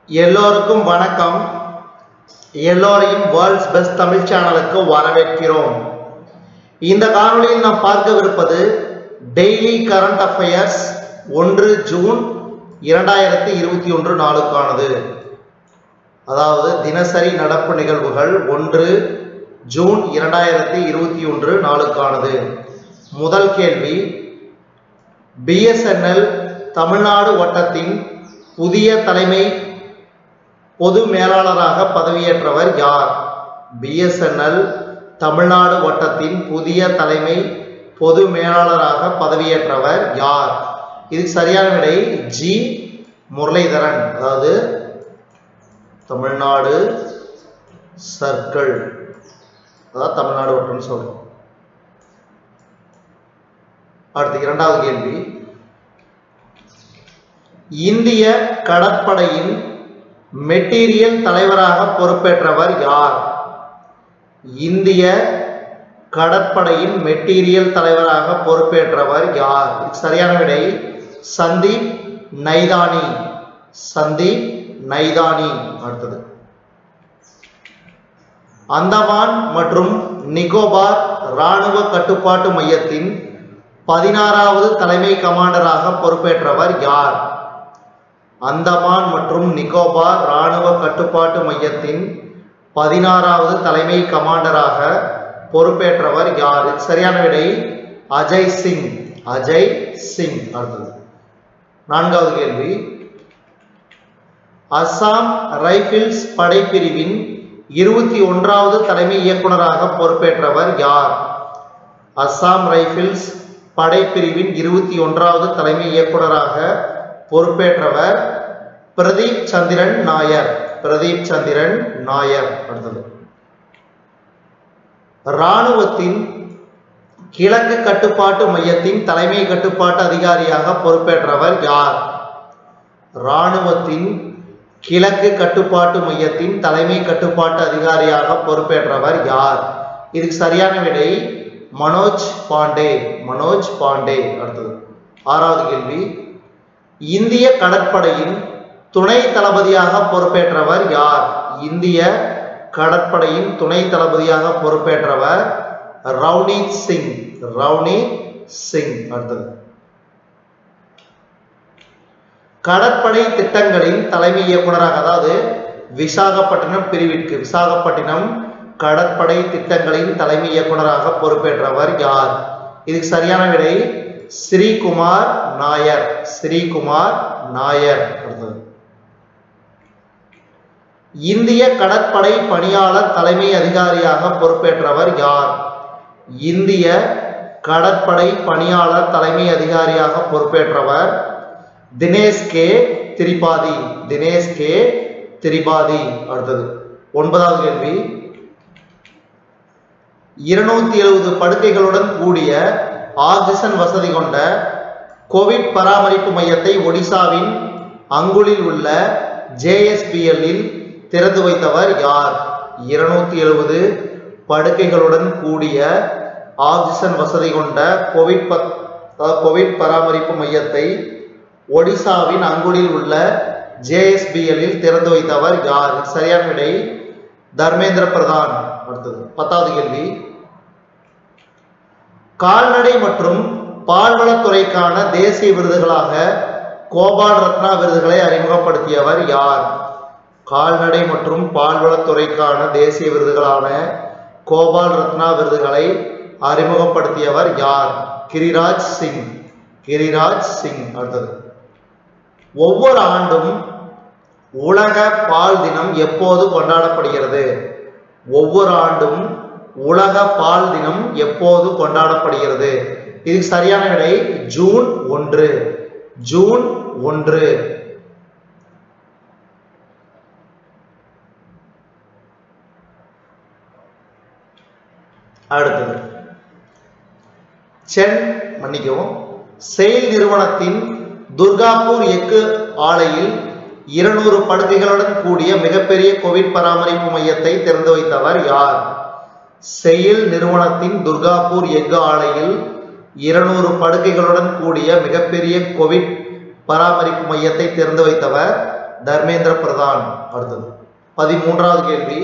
எல்லோருக்கும் வணக்கம் எல்லோரையும் வேர்ல்ட்ஸ் பெஸ்ட் தமிழ் சேனலுக்கு வரவேற்கிறோம் இந்த காணொளியில் நாம் பார்க்கவிருப்பது டெய்லி கரண்ட் அஃபேர்ஸ் ஒன்று ஜூன் இரண்டாயிரத்தி இருபத்தி ஒன்று நாளுக்கானது அதாவது தினசரி நடப்பு நிகழ்வுகள் ஒன்று ஜூன் இரண்டாயிரத்தி இருபத்தி ஒன்று நாளுக்கானது முதல் கேள்வி பிஎஸ்என்எல் தமிழ்நாடு வட்டத்தின் புதிய தலைமை பொது மேலாளராக பதவியேற்றவர் யார் பிஎஸ்என்எல் தமிழ்நாடு வட்டத்தின் புதிய தலைமை பொது மேலாளராக பதவியேற்றவர் யார் இதுக்கு சரியான விடை ஜி முரளிதரன் அதாவது தமிழ்நாடு சர்க்கிள் அதாவது தமிழ்நாடு வட்டம்னு சொல்றோம் அடுத்து இரண்டாவது கேள்வி இந்திய கடற்படையின் மெட்டீரியல் தலைவராக பொறுப்பேற்றவர் யார் இந்திய கடற்படையின் மெட்டீரியல் தலைவராக பொறுப்பேற்றவர் யார் இதுக்கு சரியான விடை சந்தீப் நைதானி சந்தீப் நைதானி அடுத்தது அந்தமான் மற்றும் நிக்கோபார் இராணுவ கட்டுப்பாட்டு மையத்தின் பதினாறாவது தலைமை கமாண்டராக பொறுப்பேற்றவர் யார் அந்தமான் மற்றும் நிக்கோபார் இராணுவ கட்டுப்பாட்டு மையத்தின் பதினாறாவது தலைமை கமாண்டராக பொறுப்பேற்றவர் யார் இது சரியான விடை அஜய் சிங் அஜய் சிங் அடுத்தது நான்காவது கேள்வி அஸ்ஸாம் ரைபிள்ஸ் படைப்பிரிவின் இருபத்தி ஒன்றாவது தலைமை இயக்குனராக பொறுப்பேற்றவர் யார் அஸ்ஸாம் ரைபிள்ஸ் படைப்பிரிவின் இருபத்தி ஒன்றாவது தலைமை இயக்குனராக பொறுப்பேற்றவர் பிரதீப் சந்திரன் நாயர் பிரதீப் சந்திரன் நாயர் அடுத்தது இராணுவத்தின் கிழக்கு கட்டுப்பாட்டு மையத்தின் தலைமை கட்டுப்பாட்டு அதிகாரியாக பொறுப்பேற்றவர் யார் இராணுவத்தின் கிழக்கு கட்டுப்பாட்டு மையத்தின் தலைமை கட்டுப்பாட்டு அதிகாரியாக பொறுப்பேற்றவர் யார் இதுக்கு சரியான விடை மனோஜ் பாண்டே மனோஜ் பாண்டே அடுத்தது ஆறாவது கேள்வி இந்திய கடற்படையின் துணை தளபதியாக பொறுப்பேற்றவர் யார் இந்திய கடற்படையின் துணை தளபதியாக பொறுப்பேற்றவர் ரவுனீத் சிங் ரவுனீத் சிங் அடுத்தது கடற்படை திட்டங்களின் தலைமை இயக்குனராக அதாவது விசாகப்பட்டினம் பிரிவிற்கு விசாகப்பட்டினம் கடற்படை திட்டங்களின் தலைமை இயக்குனராக பொறுப்பேற்றவர் யார் இதுக்கு சரியான விடை ஸ்ரீகுமார் நாயர் ஸ்ரீகுமார் நாயர் அடுத்தது இந்திய கடற்படை பணியாளர் தலைமை அதிகாரியாக பொறுப்பேற்றவர் யார் இந்திய கடற்படை பணியாளர் தலைமை அதிகாரியாக பொறுப்பேற்றவர் தினேஷ் கே திரிபாதி தினேஷ் கே திரிபாதி அடுத்தது ஒன்பதாவது கேள்வி இருநூத்தி எழுபது படுக்கைகளுடன் கூடிய ஆக்சிஜன் வசதி கொண்ட கோவிட் பராமரிப்பு மையத்தை ஒடிசாவின் அங்குலில் உள்ள ஜேஎஸ்பிஎல்லில் திறந்து வைத்தவர் யார் இருநூத்தி எழுபது படுக்கைகளுடன் கூடிய ஆக்சிஜன் வசதி கொண்ட கோவிட் பத் கோவிட் பராமரிப்பு மையத்தை ஒடிசாவின் அங்குலில் உள்ள ஜேஎஸ்பிஎல்லில் திறந்து வைத்தவர் யார் சரியான விடை தர்மேந்திர பிரதான் அடுத்தது பத்தாவது கேள்வி கால்நடை மற்றும் பால்வளத்துறைக்கான தேசிய விருதுகளாக கோபால் ரத்னா விருதுகளை அறிமுகப்படுத்தியவர் யார் கால்நடை மற்றும் பால்வளத்துறைக்கான தேசிய விருதுகளான கோபால் ரத்னா விருதுகளை அறிமுகப்படுத்தியவர் யார் கிரிராஜ் சிங் கிரிராஜ் சிங் அடுத்தது ஒவ்வொரு ஆண்டும் உலக பால் தினம் எப்போது கொண்டாடப்படுகிறது ஒவ்வொரு ஆண்டும் உலக பால் தினம் எப்போது கொண்டாடப்படுகிறது இதுக்கு சரியான விடை ஜூன் ஒன்று ஜூன் ஒன்று அடுத்தது சென் மன்னிக்கவும் செயல் நிறுவனத்தின் துர்காப்பூர் எஃகு ஆலையில் இருநூறு படுக்கைகளுடன் கூடிய மிகப்பெரிய கோவிட் பராமரிப்பு மையத்தை திறந்து வைத்தவர் யார் செயல் நிறுவனத்தின் துர்காப்பூர் எஃகு ஆலையில் இருநூறு படுக்கைகளுடன் கூடிய மிகப்பெரிய கோவிட் பராமரிப்பு மையத்தை திறந்து வைத்தவர் தர்மேந்திர பிரதான் அடுத்தது பதிமூன்றாவது கேள்வி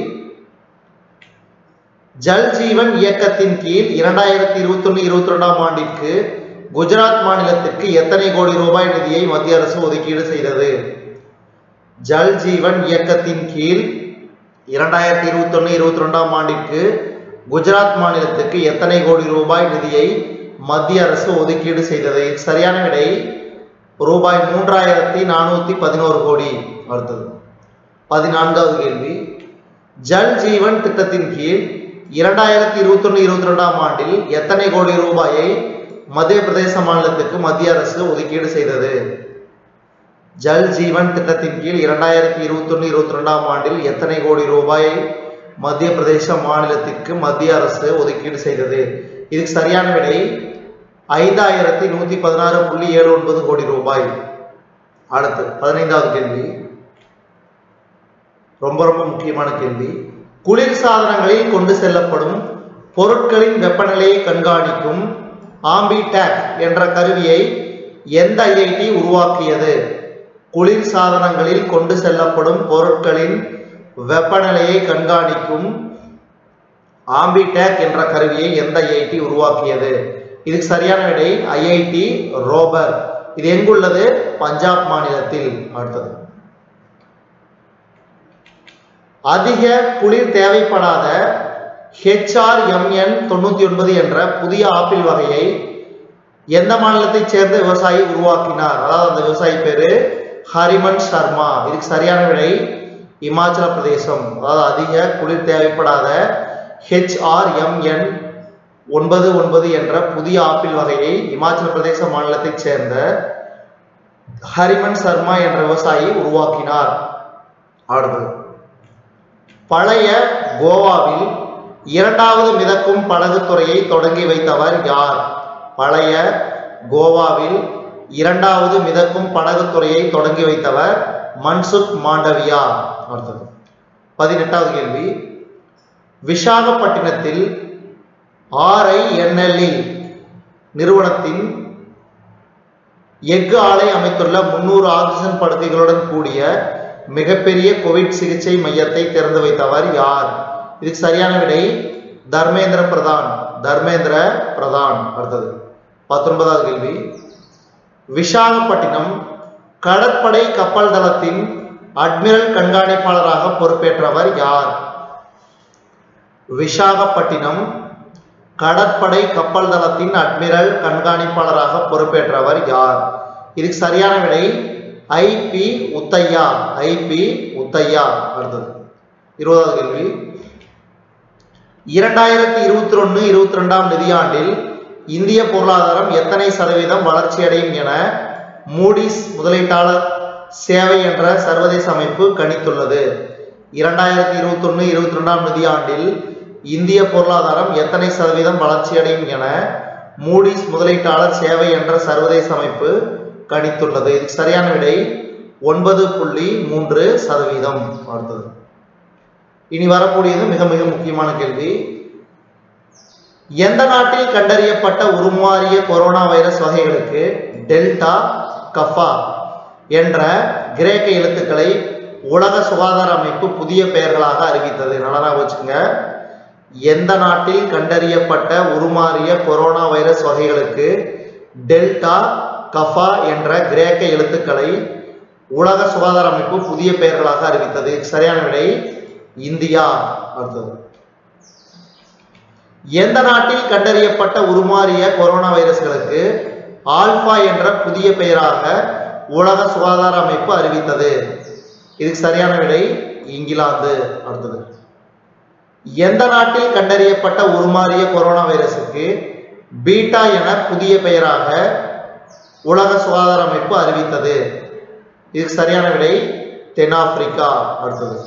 ஜல் ஜீவன் இயக்கத்தின் கீழ் இரண்டாயிரத்தி இருபத்தி ஒன்று இருபத்தி ரெண்டாம் ஆண்டிற்கு குஜராத் மாநிலத்திற்கு எத்தனை கோடி ரூபாய் நிதியை மத்திய அரசு ஒதுக்கீடு செய்தது ஜல் ஜீவன் இயக்கத்தின் கீழ் இரண்டாயிரத்தி இருபத்தி ஒன்று இருபத்தி ரெண்டாம் ஆண்டிற்கு குஜராத் மாநிலத்துக்கு எத்தனை கோடி ரூபாய் நிதியை மத்திய அரசு ஒதுக்கீடு செய்தது சரியான விடை ரூபாய் மூன்றாயிரத்தி நானூத்தி பதினோரு கோடி அடுத்தது பதினான்காவது கேள்வி ஜல் ஜீவன் திட்டத்தின் கீழ் இரண்டாயிரத்தி இருபத்தி ஒன்று இருபத்தி ரெண்டாம் ஆண்டில் எத்தனை கோடி ரூபாயை மத்திய பிரதேச மாநிலத்துக்கு மத்திய அரசு ஒதுக்கீடு செய்தது ஜல் ஜீவன் திட்டத்தின் கீழ் இரண்டாயிரத்தி இருபத்தி ஒன்று இருபத்தி ரெண்டாம் ஆண்டில் எத்தனை கோடி ரூபாயை மத்திய பிரதேச மாநிலத்திற்கு மத்திய அரசு ஒதுக்கீடு செய்தது இதுக்கு சரியான விடை ஐந்தாயிரத்தி நூத்தி பதினாறு புள்ளி ஏழு ஒன்பது கோடி ரூபாய் அடுத்து பதினைந்தாவது கேள்வி ரொம்ப ரொம்ப முக்கியமான கேள்வி குளிர் சாதனங்களில் கொண்டு செல்லப்படும் பொருட்களின் வெப்பநிலையை கண்காணிக்கும் ஆம்பிடேக் என்ற கருவியை எந்த ஐஐடி உருவாக்கியது குளிர் சாதனங்களில் கொண்டு செல்லப்படும் பொருட்களின் வெப்பநிலையை கண்காணிக்கும் ஆம்பிடேக் என்ற கருவியை எந்த ஐஐடி உருவாக்கியது இதுக்கு சரியான விடை ஐஐடி ரோபர் இது எங்குள்ளது பஞ்சாப் மாநிலத்தில் அடுத்தது அதிக குளிர் தேவைப்படாத ஹெச்ஆர்எம்என் தொண்ணூத்தி ஒன்பது என்ற புதிய ஆப்பிள் வகையை எந்த மாநிலத்தைச் சேர்ந்த விவசாயி உருவாக்கினார் அதாவது அந்த விவசாயி பேரு ஹரிமன் சர்மா இதுக்கு சரியான விடை இமாச்சல பிரதேசம் அதாவது அதிக குளிர் தேவைப்படாத ஹெச்ஆர்எம்என் ஒன்பது ஒன்பது என்ற புதிய ஆப்பிள் வகையை இமாச்சல பிரதேச மாநிலத்தைச் சேர்ந்த ஹரிமன் சர்மா என்ற விவசாயி உருவாக்கினார் அடுத்தது பழைய கோவாவில் இரண்டாவது மிதக்கும் படகு துறையை தொடங்கி வைத்தவர் யார் பழைய கோவாவில் இரண்டாவது மிதக்கும் படகு துறையை தொடங்கி வைத்தவர் மன்சுக் மாண்டவியா அடுத்தது பதினெட்டாவது கேள்வி விசாகப்பட்டினத்தில் ஆர்ஐஎன்எல்இ நிறுவனத்தின் எஃகு ஆலை அமைத்துள்ள முன்னூறு ஆக்சிஜன் படுக்கைகளுடன் கூடிய மிகப்பெரிய கோவிட் சிகிச்சை மையத்தை திறந்து வைத்தவர் யார் இதுக்கு சரியான விடை தர்மேந்திர பிரதான் தர்மேந்திர பிரதான் அடுத்தது பத்தொன்பதாவது கேள்வி விசாகப்பட்டினம் கடற்படை கப்பல் தளத்தின் அட்மிரல் கண்காணிப்பாளராக பொறுப்பேற்றவர் யார் விசாகப்பட்டினம் கடற்படை கப்பல் தளத்தின் அட்மிரல் கண்காணிப்பாளராக பொறுப்பேற்றவர் யார் இதுக்கு சரியான விடை ஐபி உத்தையா ஐபி உத்தையா அடுத்தது இருபதாவது கேள்வி இரண்டாயிரத்தி இருபத்தி ஒன்று இருபத்தி ரெண்டாம் நிதியாண்டில் இந்திய பொருளாதாரம் எத்தனை சதவீதம் வளர்ச்சி அடையும் என மூடிஸ் முதலீட்டாளர் சேவை என்ற சர்வதேச அமைப்பு கணித்துள்ளது இரண்டாயிரத்தி இருபத்தி ஒன்று இருபத்தி ரெண்டாம் நிதியாண்டில் இந்திய பொருளாதாரம் எத்தனை சதவீதம் வளர்ச்சி அடையும் என மூடிஸ் முதலீட்டாளர் சேவை என்ற சர்வதேச அமைப்பு கணித்துள்ளது இதுக்கு சரியான விடை ஒன்பது புள்ளி மூன்று சதவீதம் அடுத்தது இனி வரக்கூடியது மிக மிக முக்கியமான கேள்வி எந்த நாட்டில் கண்டறியப்பட்ட உருமாறிய கொரோனா வைரஸ் வகைகளுக்கு டெல்டா கஃபா என்ற கிரேக்க எழுத்துக்களை உலக சுகாதார அமைப்பு புதிய பெயர்களாக அறிவித்தது நல்லா வச்சுங்க எந்த நாட்டில் கண்டறியப்பட்ட உருமாறிய கொரோனா வைரஸ் வகைகளுக்கு டெல்டா கஃபா என்ற கிரேக்க எழுத்துக்களை உலக சுகாதார அமைப்பு புதிய பெயர்களாக அறிவித்தது சரியான விடை இந்தியா அடுத்தது எந்த நாட்டில் கண்டறியப்பட்ட உருமாறிய கொரோனா வைரஸ்களுக்கு ஆல்பா என்ற புதிய பெயராக உலக சுகாதார அமைப்பு அறிவித்தது இதுக்கு சரியான விடை இங்கிலாந்து அடுத்தது எந்த நாட்டில் கண்டறியப்பட்ட உருமாறிய கொரோனா வைரஸுக்கு பீட்டா என புதிய பெயராக உலக சுகாதார அமைப்பு அறிவித்தது இதுக்கு சரியான விடை தென்னாப்பிரிக்கா அடுத்தது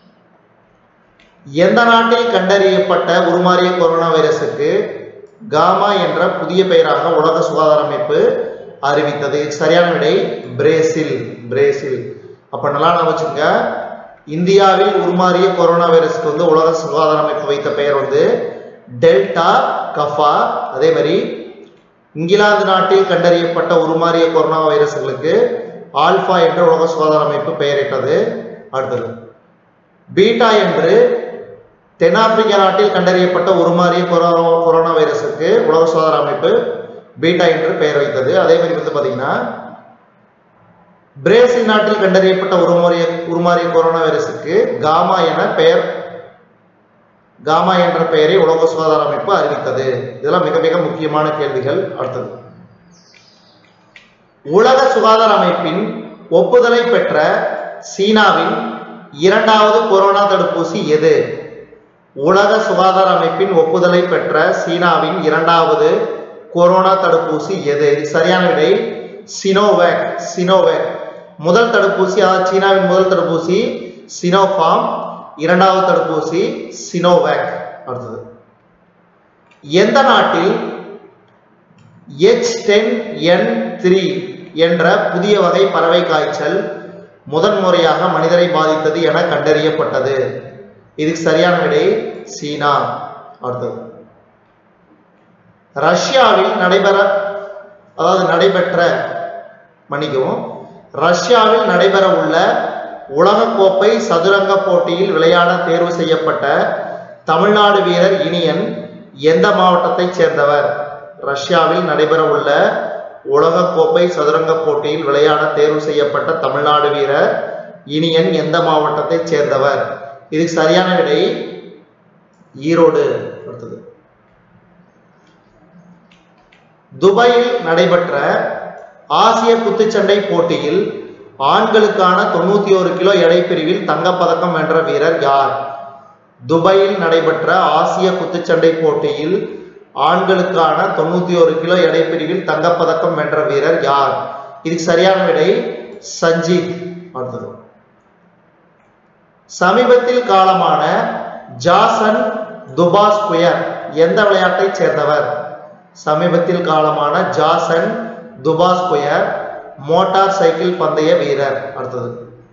எந்த நாட்டில் கண்டறியப்பட்ட உருமாறிய கொரோனா வைரஸுக்கு காமா என்ற புதிய பெயராக உலக சுகாதார அமைப்பு அறிவித்தது இதுக்கு சரியான விடை பிரேசில் பிரேசில் அப்ப நல்லா நான் வச்சுங்க இந்தியாவில் உருமாறிய கொரோனா வைரஸ்க்கு வந்து உலக சுகாதார அமைப்பு வைத்த பெயர் வந்து டெல்டா கஃபா அதே மாதிரி இங்கிலாந்து நாட்டில் கண்டறியப்பட்ட உருமாறிய கொரோனா வைரஸ்களுக்கு ஆல்பா என்று உலக சுகாதார அமைப்பு பெயரிட்டது அடுத்தது பீட்டா என்று தென்னாப்பிரிக்க நாட்டில் கண்டறியப்பட்ட உருமாறிய கொரோனா கொரோனா வைரஸுக்கு உலக சுகாதார அமைப்பு பீட்டா என்று பெயர் வைத்தது அதே மாதிரி வந்து பாத்தீங்கன்னா பிரேசில் நாட்டில் கண்டறியப்பட்ட உருமாறிய உருமாறிய கொரோனா வைரஸுக்கு காமா என பெயர் காமா என்ற பெயரை உலக சுகாதார அமைப்பு அறிவித்தது இதெல்லாம் மிக மிக முக்கியமான கேள்விகள் அடுத்தது உலக சுகாதார அமைப்பின் ஒப்புதலை பெற்ற சீனாவின் இரண்டாவது கொரோனா தடுப்பூசி எது உலக சுகாதார அமைப்பின் ஒப்புதலை பெற்ற சீனாவின் இரண்டாவது கொரோனா தடுப்பூசி எது இது சரியான விடை சினோவேக் சினோவேக் முதல் தடுப்பூசி அதாவது சீனாவின் முதல் தடுப்பூசி சினோஃபார்ம் இரண்டாவது தடுப்பூசி சினோவேக் அடுத்தது எந்த நாட்டில் எச் டென் என் த்ரீ என்ற புதிய வகை பறவை காய்ச்சல் முதன்முறையாக மனிதரை பாதித்தது என கண்டறியப்பட்டது இதுக்கு சரியான விடை சீனா அடுத்தது ரஷ்யாவில் நடைபெற அதாவது நடைபெற்ற மன்னிக்கவும் ரஷ்யாவில் நடைபெற உள்ள உலகக்கோப்பை சதுரங்க போட்டியில் விளையாட தேர்வு செய்யப்பட்ட தமிழ்நாடு வீரர் இனியன் எந்த மாவட்டத்தைச் சேர்ந்தவர் ரஷ்யாவில் நடைபெற உள்ள உலகக்கோப்பை சதுரங்க போட்டியில் விளையாட தேர்வு செய்யப்பட்ட தமிழ்நாடு வீரர் இனியன் எந்த மாவட்டத்தைச் சேர்ந்தவர் இதுக்கு சரியான விடை ஈரோடு அடுத்தது துபாயில் நடைபெற்ற ஆசிய குத்துச்சண்டை போட்டியில் ஆண்களுக்கான தொண்ணூத்தி ஒரு கிலோ எடை பிரிவில் தங்கப்பதக்கம் வென்ற வீரர் யார் துபாயில் நடைபெற்ற ஆசிய குத்துச்சண்டை போட்டியில் ஆண்களுக்கான தொண்ணூத்தி ஒரு கிலோ எடை பிரிவில் தங்கப்பதக்கம் வென்ற வீரர் யார் இதுக்கு சரியான விடை சஞ்சீத் அடுத்தது சமீபத்தில் காலமான ஜாசன் துபாஸ் புயர் எந்த விளையாட்டைச் சேர்ந்தவர் சமீபத்தில் காலமான Jason Dupasquier motorcycle பந்தய வீரர் அடுத்தது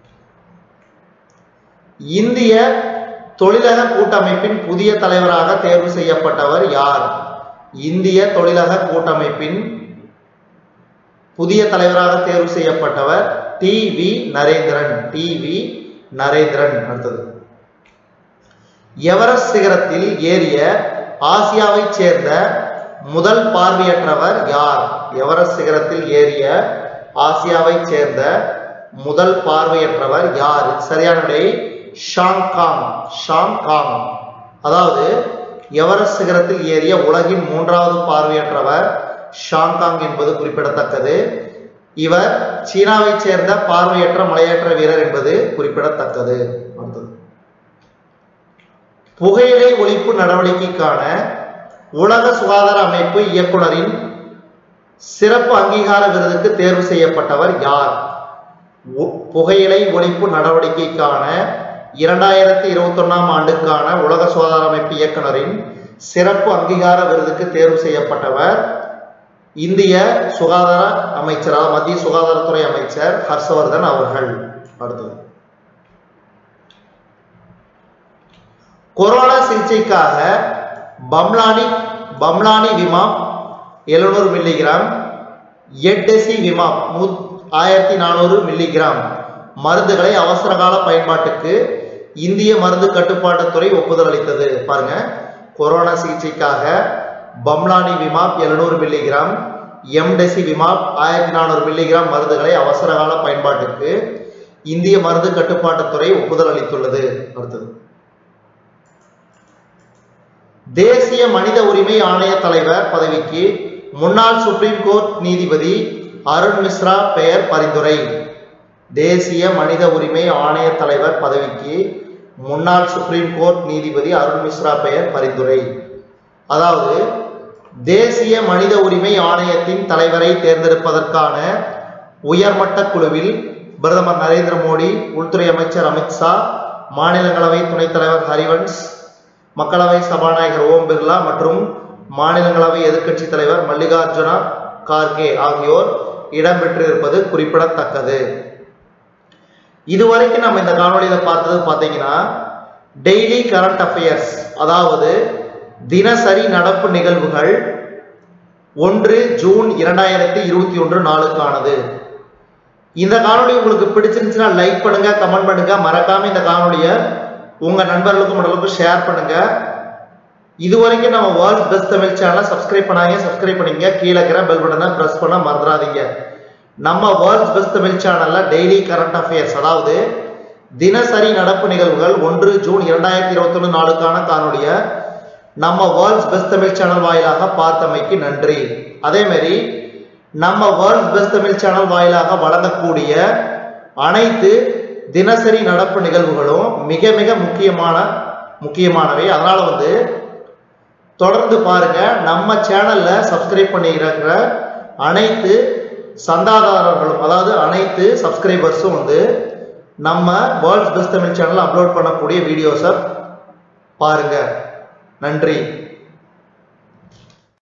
இந்திய தொழிலக கூட்டமைப்பின் புதிய தலைவராக தேர்வு செய்யப்பட்டவர் யார் இந்திய தொழிலக கூட்டமைப்பின் புதிய தலைவராக தேர்வு செய்யப்பட்டவர் T V Narendran T V Narendran அடுத்தது எவரெஸ்ட் சிகரத்தில் ஏறிய ஆசியாவைச் சேர்ந்த முதல் பார்வையற்றவர் யார் எவரெஸ்ட் சிகரத்தில் ஏறிய ஆசியாவைச் சேர்ந்த முதல் பார்வையற்றவர் யார் சரியான விடை ஷாங்காங் ஷாங்காங் அதாவது எவரெஸ்ட் சிகரத்தில் ஏறிய உலகின் மூன்றாவது பார்வையற்றவர் ஷாங்காங் என்பது குறிப்பிடத்தக்கது இவர் சீனாவைச் சேர்ந்த பார்வையற்ற மலையேற்ற வீரர் என்பது குறிப்பிடத்தக்கது அடுத்தது புகையிலை ஒழிப்பு நடவடிக்கைக்கான உலக சுகாதார அமைப்பு இயக்குனரின் சிறப்பு அங்கீகார விருதுக்கு தேர்வு செய்யப்பட்டவர் யார் உ- புகையிலை ஒழிப்பு நடவடிக்கைக்கான இரண்டாயிரத்தி இருபத்தி ஒன்னாம் ஆண்டுக்கான உலக சுகாதார அமைப்பு இயக்குனரின் சிறப்பு அங்கீகார விருதுக்கு தேர்வு செய்யப்பட்டவர் இந்திய சுகாதார அமைச்சர் அதாவது மத்திய சுகாதாரத்துறை அமைச்சர் ஹர்ஷவர்தன் அவர்கள் அடுத்தது கொரோனா சிகிச்சைக்காக பம்லானி பம்லானி விமாம் எழுநூறு மில்லிகிராம் எட்டெசி விமாம் நூ ஆயிரத்தி நானூறு மில்லிகிராம் மருந்துகளை அவசரகால பயன்பாட்டுக்கு இந்திய மருந்து கட்டுப்பாட்டுத்துறை ஒப்புதல் அளித்தது பாருங்க கொரோனா சிகிச்சைக்காக பம்லானி விமாப் எழுநூறு மில்லிகிராம் எம்டெசி விமாப் ஆயிரத்தி நானூறு மில்லிகிராம் மருந்துகளை அவசரகால பயன்பாட்டுக்கு இந்திய மருந்து கட்டுப்பாட்டுத்துறை ஒப்புதல் அளித்துள்ளது அடுத்தது தேசிய மனித உரிமை ஆணைய தலைவர் பதவிக்கு முன்னாள் சுப்ரீம் கோர்ட் நீதிபதி அருண் மிஸ்ரா பெயர் பரிந்துரை தேசிய மனித உரிமை ஆணைய தலைவர் பதவிக்கு முன்னாள் சுப்ரீம் கோர்ட் நீதிபதி அருண் மிஸ்ரா பெயர் பரிந்துரை அதாவது தேசிய மனித உரிமை ஆணையத்தின் தலைவரை தேர்ந்தெடுப்பதற்கான உயர்மட்ட குழுவில் பிரதமர் நரேந்திர மோடி உள்துறை அமைச்சர் அமித்ஷா மாநிலங்களவை துணைத் தலைவர் ஹரிவன்ஸ் மக்களவை சபாநாயகர் ஓம் பிர்லா மற்றும் மாநிலங்களவை எதிர்க்கட்சி தலைவர் மல்லிகார்ஜுனா கார்கே ஆகியோர் இடம்பெற்றிருப்பது குறிப்பிடத்தக்கது இதுவரைக்கும் நம்ம இந்த காணொளியில பார்த்தது பார்த்தீங்கன்னா டெய்லி கரண்ட் அஃபேர்ஸ் அதாவது தினசரி நடப்பு நிகழ்வுகள் ஒன்று ஜூன் இரண்டாயிரத்தி இருபத்தி ஒன்று நாளுக்கானது இந்த காணொளி உங்களுக்கு பிடிச்சிருந்துச்சுன்னா லைக் பண்ணுங்க கமெண்ட் பண்ணுங்க மறக்காம இந்த காணொளியை உங்க நண்பர்களுக்கும் மற்றவங்களுக்கும் ஷேர் பண்ணுங்க இது வரைக்கும் நம்ம வேர்ல்ட் பெஸ்ட் தமிழ் சேனலை சப்ஸ்கிரைப் பண்ணாங்க சப்ஸ்கிரைப் பண்ணிங்க கீழே இருக்கிற பெல் பட்டனை பிரஸ் பண்ண மறந்துடாதீங்க நம்ம வேர்ல்ட் பெஸ்ட் தமிழ் சேனல்ல டெய்லி கரண்ட் அஃபேர்ஸ் அதாவது தினசரி நடப்பு நிகழ்வுகள் ஒன்று ஜூன் இரண்டாயிரத்தி இருபத்தி ஒன்று நாளுக்கான காணொலியை நம்ம வேர்ல்ட்ஸ் பெஸ்ட் தமிழ் சேனல் வாயிலாக பார்த்தமைக்கு நன்றி அதே மாதிரி நம்ம வேர்ல்ட்ஸ் பெஸ்ட் தமிழ் சேனல் வாயிலாக வழங்கக்கூடிய அனைத்து தினசரி நடப்பு நிகழ்வுகளும் மிக மிக முக்கியமான முக்கியமானவை அதனால வந்து தொடர்ந்து பாருங்க நம்ம சேனல்ல சப்ஸ்கிரைப் பண்ணியிருக்கிற அனைத்து சந்தாதாரர்களும் அதாவது அனைத்து சப்ஸ்கிரைபர்ஸும் வந்து நம்ம world's best Tamil channel upload பண்ணக்கூடிய வீடியோஸை பாருங்க நன்றி